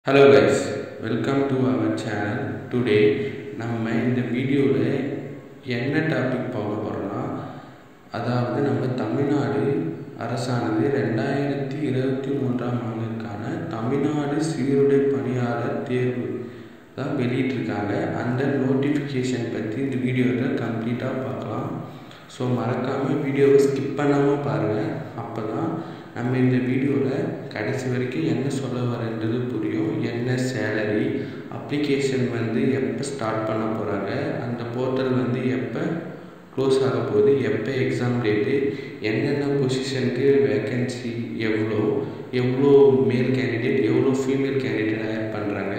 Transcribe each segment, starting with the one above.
hello guys welcome to our channel today நம்ம இந்த வீடியோவில் என்ன டாபிக் பார்க்க போகிறோம்னா அதாவது நம்ம தமிழ்நாடு அரசானது ரெண்டாயிரத்தி இருபத்தி மூன்றாம் ஆண்டிற்கான தமிழ்நாடு சீருடை பணியாளர் தேர்வு தான் வெளியிட்டிருக்காங்க அந்த நோட்டிஃபிகேஷன் பற்றி இந்த வீடியோவில் கம்ப்ளீட்டாக பார்க்கலாம் ஸோ மறக்காமல் வீடியோவை ஸ்கிப் பண்ணாமல் பாருங்கள் அப்போ தான் நம்ம இந்த வீடியோவில் கடைசி வரைக்கும் என்ன சொல்ல வரன்றது புரியும் என்ன சேலரி அப்ளிகேஷன் வந்து எப்போ ஸ்டார்ட் பண்ண போகிறாங்க அந்த போர்ட்டல் வந்து எப்போ க்ளோஸ் ஆக போகுது எப்போ எக்ஸாம் டேட்டு என்னென்ன பொசிஷனுக்கு வேக்கன்சி எவ்வளோ எவ்வளோ மேல் கேண்டிடேட் எவ்வளோ ஃபீமேல் கேண்டிடேட் ஹயர் பண்ணுறாங்க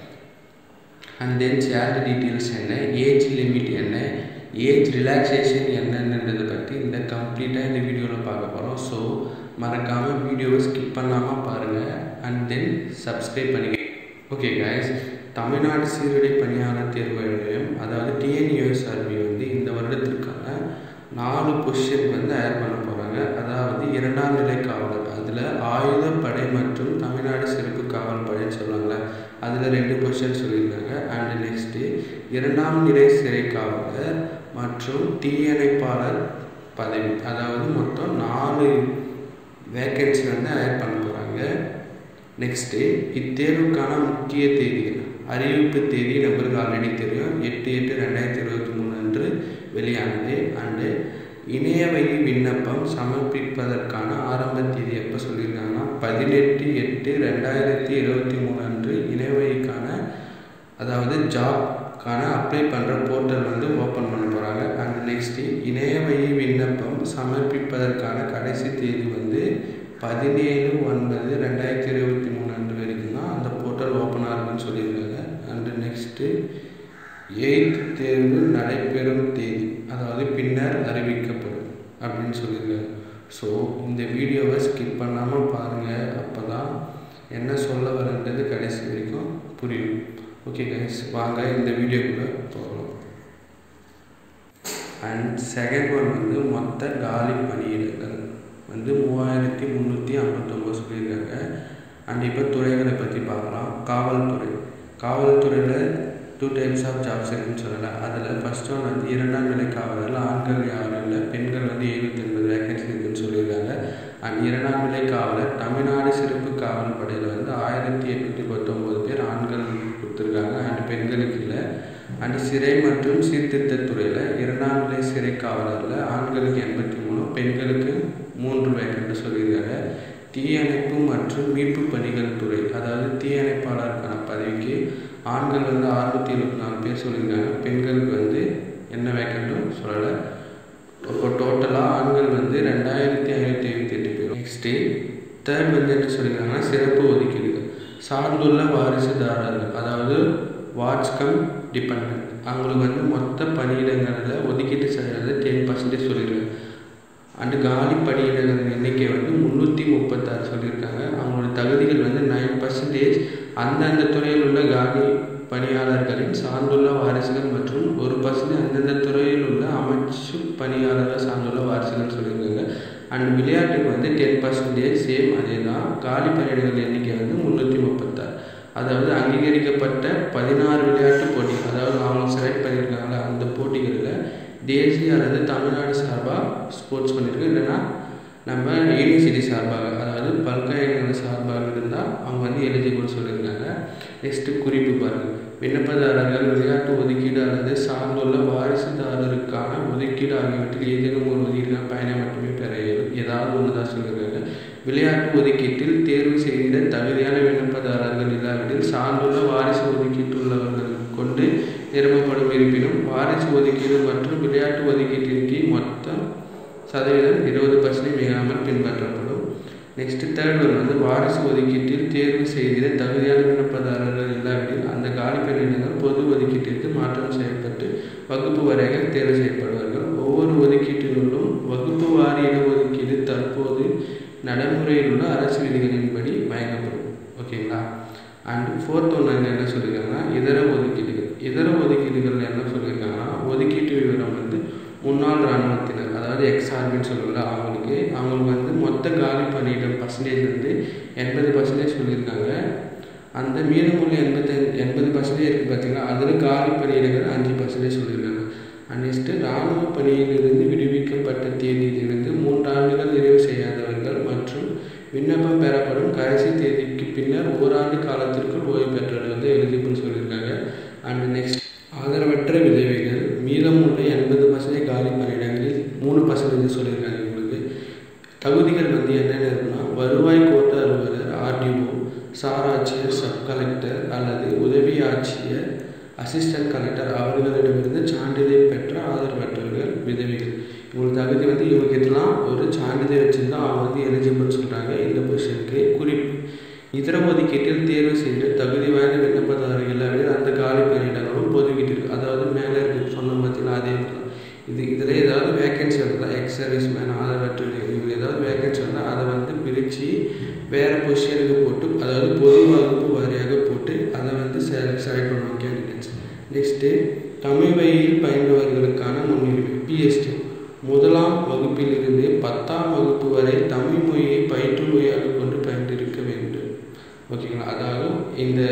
அண்ட் தென் சேலரி டீட்டெயில்ஸ் என்ன ஏஜ் லிமிட் என்ன ஏஜ் ரிலாக்ஸேஷன் என்னென்னன்றதை பற்றி இந்த கம்ப்ளீட்டாக இந்த வீடியோவில் பார்க்க போகிறோம் ஸோ மறக்காமல் வீடியோவை ஸ்கிப் பண்ணாமல் பாருங்கள் அண்ட் தென் சப்ஸ்கிரைப் பண்ணிக்க ஓகே கைஸ் தமிழ்நாடு சீருடை பணியாளர் தேர்வு நிலையம் அதாவது டிஎன்யூஎஸ்ஆர்பி வந்து இந்த வருடத்திற்கான நாலு பொசிஷன் வந்து ஹயர் பண்ண போகிறாங்க அதாவது இரண்டாம் நிலை காவலர் அதில் ஆயுதப்படை மற்றும் தமிழ்நாடு சிறப்பு காவல் படைன்னு சொல்லுவாங்கள்ல அதில் ரெண்டு பொசிஷன் சொல்லியிருக்காங்க அண்ட் நெக்ஸ்ட்டு இரண்டாம் நிலை சிறை காவலர் மற்றும் தீயணைப்பாளர் பதவி அதாவது மொத்தம் நாலு வேக்கன்சி வந்து ஹயர் பண்ண போகிறாங்க நெக்ஸ்ட்டு இத்தேர்வுக்கான முக்கிய தேதிகள் அறிவிப்பு தேதி நம்மளுக்கு ஆல்ரெடி தெரியும் எட்டு எட்டு ரெண்டாயிரத்தி இருபத்தி மூணு அன்று வெளியானது அண்டு இணைய வழி விண்ணப்பம் சமர்ப்பிப்பதற்கான ஆரம்ப தேதி எப்போ சொல்லியிருக்காங்கன்னா பதினெட்டு எட்டு ரெண்டாயிரத்தி இருபத்தி மூணு அன்று இணைய வழிக்கான அதாவது ஜாப்க்கான அப்ளை பண்ணுற போர்ட்டல் வந்து ஓப்பன் பண்ண போகிறாங்க அண்ட் நெக்ஸ்ட்டு இணைய வழி விண்ணப்பம் சமர்ப்பிப்பதற்கான கடைசி தேதி வந்து பதினேழு ஒன்பது ரெண்டாயிரத்தி இருபத்தி மூணு அன்று வரைக்கும் தான் அந்த போர்ட்டல் ஓப்பன் ஆகுதுன்னு சொல்லியிருக்காங்க அண்டு நெக்ஸ்ட்டு எயித் தேர்வு நடைபெறும் தேதி அதாவது பின்னர் அறிவிக்கப்படும் அப்படின்னு சொல்லியிருக்காங்க ஸோ இந்த வீடியோவை ஸ்கிப் பண்ணாமல் பாருங்கள் அப்போ தான் என்ன சொல்ல வரன்றது கடைசி வரைக்கும் புரியும் ஓகே கைஸ் வாங்க இந்த வீடியோக்குள்ளே போகலாம் அண்ட் செகண்ட் ஒன் வந்து மொத்த காலி பணியிடங்கள் வந்து மூவாயிரத்தி முந்நூற்றி ஐம்பத்தொம்பது சொல்லியிருக்காங்க அண்ட் இப்போ துறைகளை பற்றி பார்க்கலாம் காவல்துறை காவல்துறையில் டூ டைப்ஸ் ஆஃப் ஜாப்ஸ் இருக்குன்னு சொல்லலை அதில் ஃபஸ்ட் ஒன் வந்து இரண்டாம் நிலை காவலர்கள் ஆண்கள் யாரும் இல்லை பெண்கள் வந்து எழுபத்தி ஒன்பது வேகன்சி இருக்குன்னு சொல்லியிருக்காங்க அண்ட் இரண்டாம் நிலை காவலர் தமிழ்நாடு சிறப்பு காவல் படையில் வந்து ஆயிரத்தி எட்நூற்றி பத்தொம்போது பேர் ஆண்கள் கொடுத்துருக்காங்க அண்ட் பெண்களுக்கு இல்லை அண்ட் சிறை மற்றும் சீர்திருத்தத்துறையில் இரண்டாம் நிலை சிறை காவலரில் ஆண்களுக்கு எண்பத்தி மூணு பெண்களுக்கு மூன்று வேக்கன்ட் சொல்லியிருக்காங்க தீயணைப்பு மற்றும் மீட்பு பணிகள் துறை அதாவது தீயணைப்பாளருக்கான பதவிக்கு ஆண்கள் வந்து அறுநூற்றி எழுபத்தி நாலு பேர் சொல்லியிருக்காங்க பெண்களுக்கு வந்து என்ன வேக்கண்ட்டும் சொல்லலை இப்போ டோட்டலாக ஆண்கள் வந்து ரெண்டாயிரத்தி ஐநூற்றி ஐம்பத்தி எட்டு பேர் நெக்ஸ்ட்டு தேர்ட் வந்து என்ன சொல்லியிருக்காங்கன்னா சிறப்பு ஒதுக்கீடுகள் சார்ந்துள்ள வாரிசுதாரர்கள் அதாவது வாட்ச் கம் டிபெண்ட் அவங்களுக்கு வந்து மொத்த பணியிடங்களில் ஒதுக்கீட்டு செய்கிறது டென் பர்சன்டேஜ் சொல்லியிருக்காங்க அண்டு காலி பணியிடங்கள் எண்ணிக்கை வந்து முந்நூற்றி முப்பத்தாறு சொல்லியிருக்காங்க அவங்களோட தகுதிகள் வந்து நைன் பர்சன்டேஜ் அந்தந்த துறையில் உள்ள காலி பணியாளர்களின் சார்ந்துள்ள வாரிசுகள் மற்றும் ஒரு பர்சன்டேஜ் அந்தந்த துறையில் உள்ள அமைச்சு பணியாளர்கள் சார்ந்துள்ள வாரிசுகள் சொல்லியிருக்காங்க அண்ட் விளையாட்டுக்கு வந்து டென் பர்சன்டேஜ் சேம் அதே தான் காலி பணியிடங்கள் எண்ணிக்கை வந்து முந்நூற்றி முப்பத்தாறு அதாவது அங்கீகரிக்கப்பட்ட பதினாறு விளையாட்டு போட்டி அதாவது அவங்க செலக்ட் பண்ணியிருக்காங்களா அந்த போட்டிகளில் தேசிய அல்லது தமிழ்நாடு சார்பாக ஸ்போர்ட்ஸ் பண்ணியிருக்கு இல்லைன்னா நம்ம யூனிவர்சிட்டி சார்பாக அதாவது பல்கலைக்கழக சார்பாக இருந்தால் அவங்க வந்து எலிஜிபிள் சொல்லியிருக்காங்க நெக்ஸ்ட்டு குறிப்பு பாருங்கள் விண்ணப்பதாரர்கள் விளையாட்டு ஒதுக்கீடு அல்லது சார்ந்துள்ள வாரிசுதாரருக்கான ஒதுக்கீடு ஆகியவற்றில் ஏதேனும் ஒரு ஒதுக்கீடு பயனை மட்டுமே பெற இயலும் ஏதாவது ஒன்று தான் சொல்லியிருக்காங்க விளையாட்டு ஒதுக்கீட்டில் தேர்வு செய்த தகுதியான விண்ணப்பதாரர்கள் இல்லாவிடில் சார்ந்துள்ள வாரிசு ஒதுக்கீட்டு உள்ளவர்கள் கொண்டு நிரப்பப்படும் இருப்பினும் வாரிசு ஒதுக்கீடு மற்றும் விளையாட்டு ஒதுக்கீட்டின் கீழ் மொத்தம் சதவீதம் இருபது பர்சன்டேஜ் மிகாமல் பின்பற்றப்படும் நெக்ஸ்ட் தேர்ட் ஒன் வந்து வாரிசு ஒதுக்கீட்டில் தேர்வு செய்கிற தகுதியான விண்ணப்பதாரர்கள் இல்லாவிடில் அந்த காலி பணியிடங்கள் பொது ஒதுக்கீட்டிற்கு மாற்றம் செய்யப்பட்டு வகுப்பு வரைகள் தேர்வு செய்யப்படுவார்கள் ஒவ்வொரு ஒதுக்கீட்டினுள்ளும் வகுப்பு வாரி இடஒதுக்கீடு தற்போது நடைமுறையில் உள்ள அரசு விதிகளின்படி வழங்கப்படும் ஓகேங்களா அண்ட் ஃபோர்த் ஒன்று என்ன சொல்லியிருக்காங்கன்னா இதர ஒதுக்கீடுகள் இதர ஒதுக்கீடுகள் என்ன சொல்லியிருக்காங்கன்னா ஒதுக்கீட்டு விவரம் வந்து முன்னாள் இராணுவத்தினர் அதாவது எக்ஸ்ஆர்பின்னு சொல்லுவாங்க அவங்களுக்கு அவங்களுக்கு வந்து மொத்த காலி பணியிடம் பர்சன்டேஜ் வந்து எண்பது பர்சன்டேஜ் சொல்லியிருக்காங்க அந்த மீதமுள்ள எண்பத்தஞ்சு எண்பது பர்சன்டேஜ் இருக்குது பார்த்தீங்களா அதில் காலி பணியிடங்கள் அஞ்சு பர்சன்டேஜ் சொல்லியிருக்காங்க அண்ட் நெக்ஸ்ட்டு இராணுவ பணியிலிருந்து விடுவிக்கப்பட்ட தேதியிலிருந்து மூன்றாண்டுகள் நிறைவு செய்யாதவர்கள் மற்றும் விண்ணப்பம் பெறப்படும் கடைசி தேதிக்கு பின்னர் ஓராண்டு காலத்திற்குள் ஓய்வு பெற்றவர்கள் வந்து எலிஜிபிள் சொல்லியிருக்காங்க அண்ட் நெக்ஸ்ட் ஆதரவற்ற விதவைகள் மீதமுள்ள எண்பது பர்சன்டேஜ் காலி பணியிடங்களில் மூணு பர்சன்டேஜ் சொல்லியிருக்காங்க உங்களுக்கு தகுதிகள் வந்து என்னென்ன இருக்குன்னா வருவாய் கோட்ட அலுவலர் ஆர்டிஓ சார் ஆட்சியர் சப் கலெக்டர் அல்லது உதவி ஆட்சியர் அசிஸ்டன்ட் கலெக்டர் அவர்களிடமிருந்து சான்றிதழ் பெற்ற ஆதரவற்றவர்கள் விதவைகள் இவங்களுக்கு தகுதி வந்து இவங்க இதெல்லாம் ஒரு சான்றிதழ் வச்சுருந்தா அவங்க வந்து எலிஜிபிள் சொல்கிறாங்க இந்த பொசிஷனுக்கு குறிப்பு இதர ஒதுக்கீட்டில் தேர்வு செய்து தகுதி வாய்ந்த விண்ணப்பதாரர்கள் விட அந்த காலி பணியிடங்களும் ஒதுக்கீட்டு இருக்கு அதாவது மேலே இருக்கு சொன்ன பார்த்தீங்கன்னா அதே மாதிரி தான் இது இதில் ஏதாவது வேகன்சி இருந்தால் எக்ஸ் சர்வீஸ் மேன் ஆதரவற்ற இவங்க ஏதாவது வேகன்சி இருந்தால் அதை வந்து பிரித்து வேறு பொசிஷனுக்கு போட்டு அதாவது பொது வகுப்பு வாரியாக போட்டு அதை வந்து செலக்ட் செலக்ட் பண்ணுவாங்க கேண்டிடேட்ஸ் நெக்ஸ்ட்டு தமிழ் வழியில் பயின்றவர்களுக்கான முன்னுரிமை பிஎஸ்டி முதலாம் வகுப்பிலிருந்து பத்தாம் வகுப்பு வரை தமிழ் மொழியை பயிற்று மொழியாக கொண்டு பயின்றிருக்க வேண்டும் ஓகேங்களா அதாவது இந்த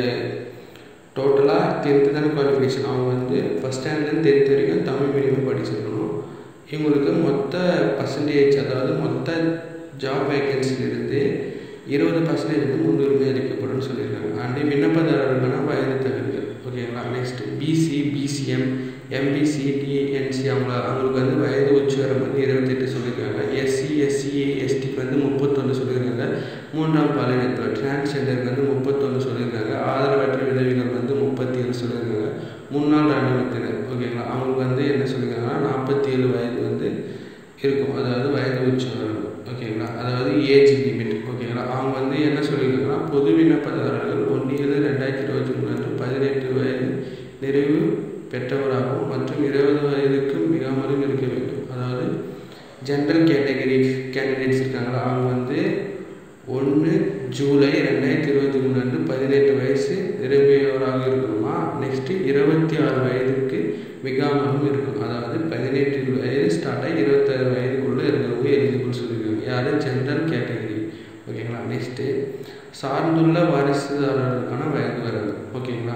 டோட்டலாக டென்த்து தானே குவாலிஃபிகேஷன் அவங்க வந்து ஃபஸ்ட் ஸ்டாண்டர்ட் டென்த் வரைக்கும் தமிழ் மீடியம் படிச்சிருக்கணும் இவங்களுக்கு மொத்த பர்சன்டேஜ் அதாவது மொத்த ஜாப் வேகன்சிலிருந்து இருபது பர்சன்டேஜ் வந்து முன்னுரிமை அளிக்கப்படும் சொல்லியிருக்காங்க அண்டு விண்ணப்பதாரர்களுக்கான வயது தகுதிகள் ஓகேங்களா next BC BCM MBC DNC அவங்க அவங்களுக்கு வந்து வயது உச்சவரம் வந்து இருபத்தெட்டு சொல்லியிருக்காங்க எஸ்சி எஸ்சிஏ எஸ்டிக்கு வந்து முப்பத்தொன்று சொல்லியிருக்காங்க மூன்றாம் பாலினத்தில் டிரான்ஸ்ஜெண்டருக்கு வந்து முப்பத்தொன்று சொல்லியிருக்காங்க ஆதரவற்ற விதவிகள் வந்து முப்பத்தி ஏழு சொல்லியிருக்காங்க முன்னாள் ராணுவத்தினர் ஓகேங்களா அவங்களுக்கு வந்து என்ன சொல்லியிருக்காங்கன்னா நாற்பத்தி ஏழு வயது வந்து இருக்கும் அதாவது வயது உச்சவரம் ஓகேங்களா அதாவது ஏஜ் லிமிட் ஓகேங்களா அவங்க வந்து என்ன சொல்லியிருக்காங்கன்னா பொது விண்ணப்பதாரர்கள் ஒன்று ஏழு ரெண்டாயிரத்தி இருபத்தி மூணு அன்று பதினெட்டு வயது நிறைவு பெற்றவராகவும் மற்றும் இருபது வயதுக்கு மிகாமலும் இருக்க வேண்டும் அதாவது ஜென்ரல் கேட்டகரி கேண்டிடேட்ஸ் இருக்காங்களா அவங்க வந்து ஒன்று ஜூலை ரெண்டாயிரத்தி இருபத்தி மூணு அன்று பதினெட்டு வயசு நிரம்பியவராக இருக்கணுமா நெக்ஸ்ட்டு இருபத்தி ஆறு வயதுக்கு மிகாமலும் இருக்கும் அதாவது பதினெட்டு வயது ஸ்டார்ட் ஆகி இருபத்தாறு வயதுக்குள்ளே இருக்கிறவங்க எலிஜிபிள் சொல்லியிருக்காங்க யார் ஜென்ரல் கேட்டகரி ஓகேங்களா நெக்ஸ்ட்டு சார்ந்துள்ள வாரிசுதாரர்களுக்கான வயது வரவு ஓகேங்களா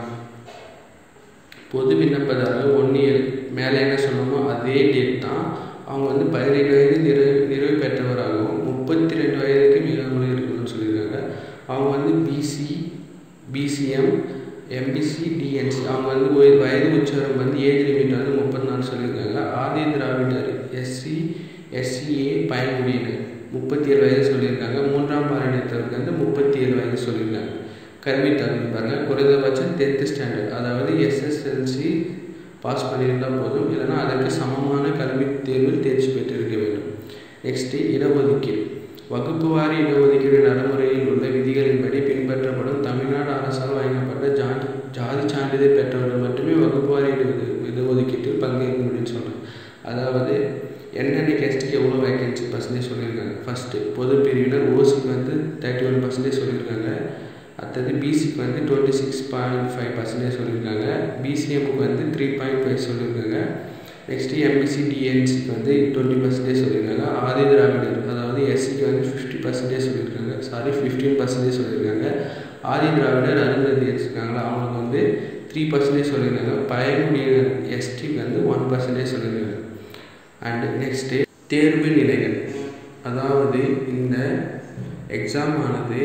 பொது விண்ணப்பதாரர்கள் ஒன்று ஏழு மேலே என்ன சொல்லணுமோ அதே டேட் தான் அவங்க வந்து பதினெட்டு வயது நிறைவு நிறைவு பெற்றவராகவும் முப்பத்தி ரெண்டு வயதுக்கு மிகாமல் இருக்கணும்னு சொல்லியிருக்காங்க அவங்க வந்து பிசி பிசிஎம் எம்பிசி டிஎன்சி அவங்க வந்து ஒரு வயது உச்சவரம் வந்து ஏஜ் லிமிட் வந்து முப்பத்தி நாலு சொல்லியிருக்காங்க ஆதி திராவிடர் எஸ்சி எஸ்சிஏ பயன்குடியினர் முப்பத்தி ஏழு வயது சொல்லியிருக்காங்க மூன்றாம் பாலினத்திற்கு வந்து முப்பத்தி ஏழு வயது சொல்லியிருக்காங்க கல்வி தகுதி பாருங்கள் குறைந்தபட்சம் டென்த்து ஸ்டாண்டர்ட் அதாவது எஸ்எஸ்எல்சி பாஸ் பண்ணியிருந்தால் போதும் இல்லைனா அதற்கு சமமான கல்வி தேர்வில் தேர்ச்சி பெற்றிருக்க வேண்டும் நெக்ஸ்ட்டு இடஒதுக்கீடு வகுப்பு வாரி இடஒதுக்கீடு நடைமுறையில் உள்ள விதிகளின்படி பின்பற்றப்படும் தமிழ்நாடு அரசால் வழங்கப்பட்ட ஜாதி ஜாதி சான்றிதழ் பெற்றவர்கள் மட்டுமே வகுப்பு வாரி இட இடஒதுக்கீட்டில் பங்கேற்க முடியும்னு சொல்கிறேன் அதாவது என்னென்ன கேஸ்ட்டுக்கு எவ்வளோ வேகன்சி பர்சன்டேஜ் சொல்லியிருக்காங்க ஃபஸ்ட்டு பொது பிரிவினர் ஓசிக்கு வந்து தேர்ட்டி ஒன் பர்சன்டேஜ் சொல்லியிருக்காங்க அடுத்தது பிசிக்கு வந்து twenty six point five percentage சொல்லியிருக்காங்க பிசிஎம்க்கு வந்து த்ரீ பாயிண்ட் ஃபைவ் சொல்லியிருக்காங்க நெக்ஸ்ட்டு எம்பிசி டிஎன்சிக்கு வந்து டுவெண்ட்டி பர்சன்டேஜ் சொல்லியிருக்காங்க ஆதி திராவிடர் அதாவது எஸ்சிக்கு வந்து ஃபிஃப்டி பர்சன்டேஜ் சொல்லியிருக்காங்க சாரி ஃபிஃப்டீன் பர்சன்டேஜ் சொல்லியிருக்காங்க ஆதி திராவிடர் அருந்ததியர்ஸ் இருக்காங்களா அவங்களுக்கு வந்து த்ரீ பர்சன்டேஜ் சொல்லியிருக்காங்க பயனுடைய எஸ்டிக்கு வந்து ஒன் பர்சன்டேஜ் சொல்லியிருக்காங்க அண்ட் நெக்ஸ்ட்டு தேர்வு நிலைகள் அதாவது இந்த எக்ஸாம் ஆனது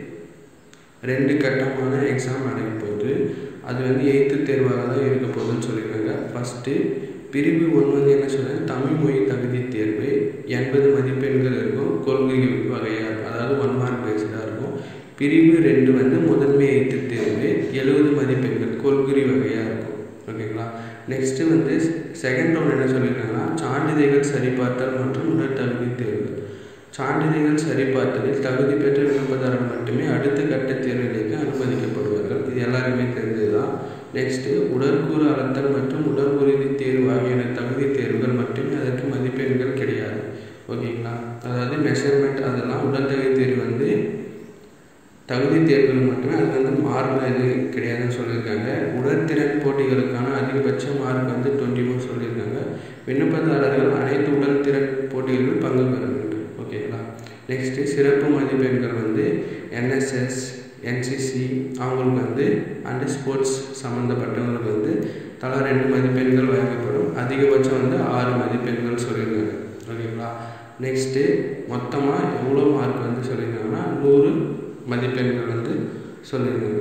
ரெண்டு கட்டமான எக்ஸாம் நடக்கப்போகுது அது வந்து எய்த்து தேர்வாக தான் இருக்க போகுதுன்னு சொல்லியிருக்காங்க ஃபஸ்ட்டு பிரிவு ஒன்று வந்து என்ன சொல்கிறாங்க தமிழ் மொழி தகுதி தேர்வு எண்பது மதிப்பெண்கள் இருக்கும் கொள்கை வகையாக இருக்கும் அதாவது ஒன் மார்க் பேஸ்டாக இருக்கும் பிரிவு ரெண்டு வந்து முதன்மை எய்த்து தேர்வு எழுபது மதிப்பெண்கள் கொள்குறி வகையாக இருக்கும் ஓகேங்களா நெக்ஸ்ட்டு வந்து செகண்ட் ரவுண்ட் என்ன சொல்லியிருக்காங்கன்னா சான்றிதழ்கள் சரிபார்த்தல் மற்றும் உடல் தகுதி தேர்வு சான்றிதழ்கள் சரிபார்த்தலில் தகுதி பெற்ற விண்ணப்பதாரர் மட்டுமே அடுத்த கட்ட தேர்வுகளுக்கு அனுமதிக்கப்படுவார்கள் இது எல்லாருமே தெரிஞ்சது தான் நெக்ஸ்ட்டு உடற்கூறு அளத்தல் மற்றும் உடல் உறுதி தேர்வு ஆகியன தகுதி தேர்வுகள் மட்டுமே அதற்கு மதிப்பெண்கள் கிடையாது ஓகேங்களா அதாவது மெஷர்மெண்ட் அதெல்லாம் உடல் தகுதி தேர்வு வந்து தகுதி தேர்வுகள் மட்டுமே அது வந்து மார்க் இது கிடையாதுன்னு சொல்லியிருக்காங்க உடற்திறன் போட்டிகளுக்கான அதிகபட்ச மார்க் வந்து டுவெண்ட்டி ஃபோர் சொல்லியிருக்காங்க விண்ணப்பதாரர்கள் அனைத்து உடல் திறன் போட்டிகளிலும் பங்கு பெற வேண்டும் ஓகேங்களா நெக்ஸ்ட்டு சிறப்பு மதிப்பெண்கள் வந்து என்எஸ்எஸ் என்சிசி அவங்களுக்கு அண்டு ஸ்போர்ட்ஸ் சம்மந்தப்பட்டவங்களுக்கு வந்து தலா ரெண்டு மதிப்பெண்கள் வழங்கப்படும் அதிகபட்சம் வந்து ஆறு மதிப்பெண்கள் சொல்லியிருக்காங்க ஓகேங்களா நெக்ஸ்ட்டு மொத்தமாக எவ்வளோ மார்க் வந்து சொல்லியிருக்காங்கன்னா நூறு மதிப்பெண்கள் வந்து சொல்லியிருக்காங்க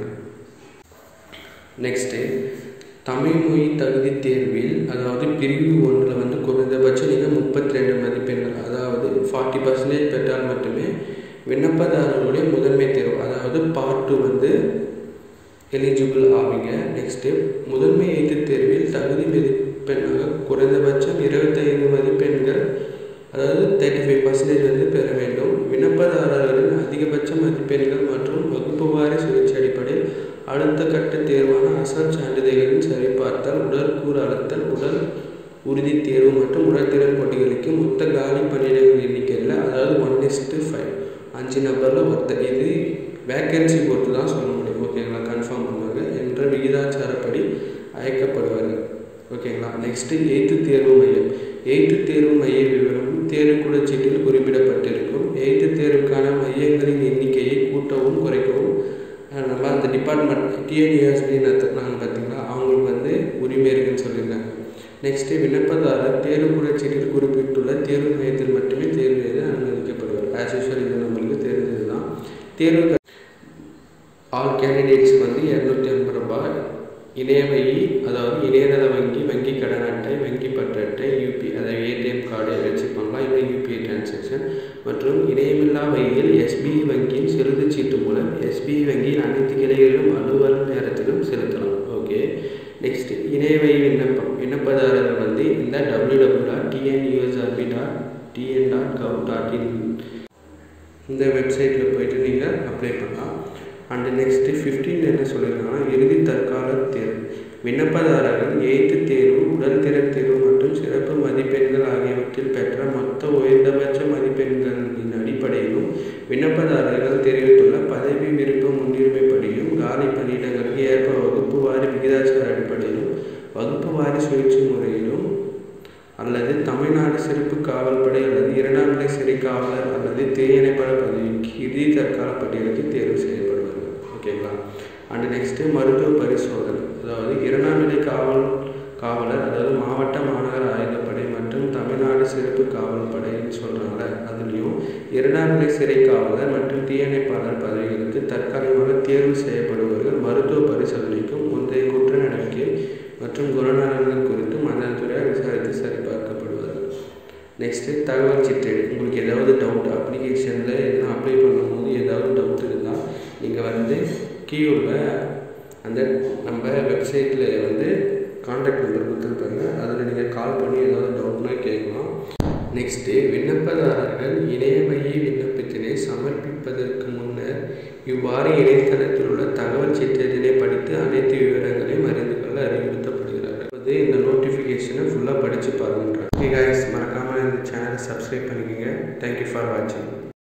நெக்ஸ்ட்டு தமிழ் மொழி தகுதி தேர்வில் அதாவது பிரிவு ஒன்றில் வந்து குறைந்தபட்சம் நீங்கள் முப்பத்தி ரெண்டு மதிப்பெண்கள் அதாவது ஃபார்ட்டி பர்சன்டேஜ் பெற்றால் மட்டுமே விண்ணப்பதாரர்களுடைய முதன்மை தேர்வு அதாவது பார்ட் டூ வந்து எலிஜிபிள் ஆவீங்க நெக்ஸ்ட்டு முதன்மை எழுத்து தேர்வில் தகுதி மதிப்பெண்ணாக குறைந்தபட்சம் இருபத்தைந்து மதிப்பெண்கள் அதாவது தேர்ட்டி ஃபைவ் பர்சன்டேஜ் வந்து பெற வேண்டும் விண்ணப்பதாரர்களின் அதிகபட்ச மதிப்பெண்கள் மற்றும் வகுப்பு வாரி சுழற்சி அடிப்படையில் அடுத்த கட்ட தேர்வான அசல் சான்றிதழ்களின் சரிபார்த்தல் உடற்கூறு அளத்தல் உடல் உறுதி தேர்வு மற்றும் உடற்திறன் போட்டிகளுக்கு மொத்த காலி பணியிடங்கள் எண்ணிக்கையில் அதாவது ஒன் இஸ்ட்டு ஃபைவ் அஞ்சு நம்பரில் ஒருத்தர் இது வேக்கன்சி பொறுத்து தான் சொல்ல முடியும் ஓகேங்களா கன்ஃபார்ம் பண்ணுவாங்க என்ற விகிதாச்சாரப்படி அழைக்கப்படுவார்கள் ஓகேங்களா நெக்ஸ்ட்டு எய்த்து தேர்வு மையம் எய்த்து தேர்வு மைய விவரம் தேர்வுக்கூட சீட்டில் குறிப்பிடப்பட்டிருக்கும் எய்த்து தேர்வுக்கான மையங்களின் எண்ணிக்கையை கூட்டவும் குறைக்கவும் நம்ம அந்த டிபார்ட்மெண்ட் டிஎன்யூஎஸ்பி நடத்துனாங்க பார்த்தீங்களா அவங்களுக்கு வந்து உரிமை இருக்குன்னு சொல்லியிருக்காங்க நெக்ஸ்ட்டு விண்ணப்பதாரர் தேர்வுக்கூட சீட்டில் குறிப்பிட்டுள்ள தேர்வு மையத்தில் மட்டுமே தேர்வு எழுத அனுமதிக்கப்படுவார் ஆஸ் யூஸ்வல் இது நம்மளுக்கு தெரிஞ்சது தான் தேர்வு ஆல் கேண்டிடேட்ஸ்க்கு வந்து இரநூத்தி ஐம்பது ரூபாய் இணைய வங்கி அதாவது இணையதள வங்கி வங்கி கடன் அட்டை வங்கி பற்று அட்டை யூபி அதாவது ஏடிஎம் கார்டு வச்சு பண்ணலாம் இல்லை யூபிஐ டிரான்சாக்ஷன் மற்றும் இணையமில்லா வங்கியில் எஸ்பிஐ வங்கியின் செலுத்து சீட்டு மூலம் எஸ்பிஐ வங்கியின் அனைத்து கிளைகளிலும் அலுவல் நேரத்திலும் செலுத்தலாம் ஓகே நெக்ஸ்ட் இணைய வழி விண்ணப்பம் விண்ணப்பதாரர்கள் வந்து இந்த W W dot TNUSRB dot TN dot gov dot in இந்த வெப்சைட்டில் போயிட்டு நீங்கள் அப்ளை பண்ணலாம் அண்டு நெக்ஸ்ட்டு ஃபிஃப்டீன் என்ன சொல்லியிருக்காங்கன்னா இறுதி தற்கால தேர்வு விண்ணப்பதாரர்கள் எய்த்து தேர்வு உடல்திறன் தேர்வு மற்றும் சிறப்பு மதிப்பெண்கள் ஆகியவற்றில் பெற்ற மொத்த உயர்ந்தபட்ச மதிப்பெண்களின் அடிப்படையிலும் விண்ணப்பதாரர்கள் தெரிவித்துள்ள பதவி விருப்ப முன்னுரிமைப்படியும் காலி பணியிடங்களுக்கு ஏற்ப வகுப்பு வாரி விகிதாச்சார அடிப்படையிலும் வகுப்பு வாரி சுழற்சி முறையிலும் அல்லது தமிழ்நாடு சிறப்பு காவல்படை அல்லது இரண்டாம் நிலை சிறை காவலர் அல்லது தீயணைப்பாளர் பதவிக்கு இறுதி தற்கால பட்டியலுக்கு தேர்வு செய்யப்படுவார்கள் ஓகேங்களா அண்டு நெக்ஸ்ட்டு மருத்துவ பரிசோதனை அதாவது இரண்டாம் நிலை காவல் காவலர் அதாவது மாவட்ட மாநகர ஆயுதப்படை மற்றும் தமிழ்நாடு சிறப்பு காவல் படைன்னு சொல்கிறாங்களே அதுலேயும் இரண்டாம் நிலை சிறை காவலர் மற்றும் தீயணைப்பாளர் பதவிகளுக்கு தற்காலிகமாக தேர்வு செய்யப்படுபவர்கள் மருத்துவ பரிசோதனைக்கும் முந்தைய குற்ற நடவடிக்கை மற்றும் குணநலன்கள் குறித்து மன்னத்துறையால் விசாரித்து சரிபார்க்கப்படுவார்கள் நெக்ஸ்ட்டு தகவல் சிற்றேடு உங்களுக்கு ஏதாவது டவுட் அப்ளிகேஷனில் எதுவும் அப்ளை பண்ணும்போது ஏதாவது டவுட் இருந்தால் நீங்கள் வந்து கீழே அந்த நம்ம வெப்சைட்டில் வந்து காண்டாக்ட் நம்பர் கொடுத்துருப்பாங்க அதில் நீங்கள் கால் பண்ணி ஏதாவது டவுட்னா கேட்கலாம் நெக்ஸ்ட்டு விண்ணப்பதாரர்கள் இணைய மைய விண்ணப்பத்தினை சமர்ப்பிப்பதற்கு முன்னர் இவ்வாறு இணையதளத்தில் உள்ள தகவல் சிற்றத்தினை படித்து அனைத்து விவரங்களையும் அறிந்து கொள்ள அறிவுறுத்தப்படுகிறார்கள் வந்து இந்த நோட்டிஃபிகேஷனை ஃபுல்லாக படித்து பாருங்கன்றாங்க ஓகே காய்ஸ் மறக்காமல் இந்த சேனலை சப்ஸ்கிரைப் பண்ணிக்கோங்க தேங்க்யூ ஃபார் வாட்சிங்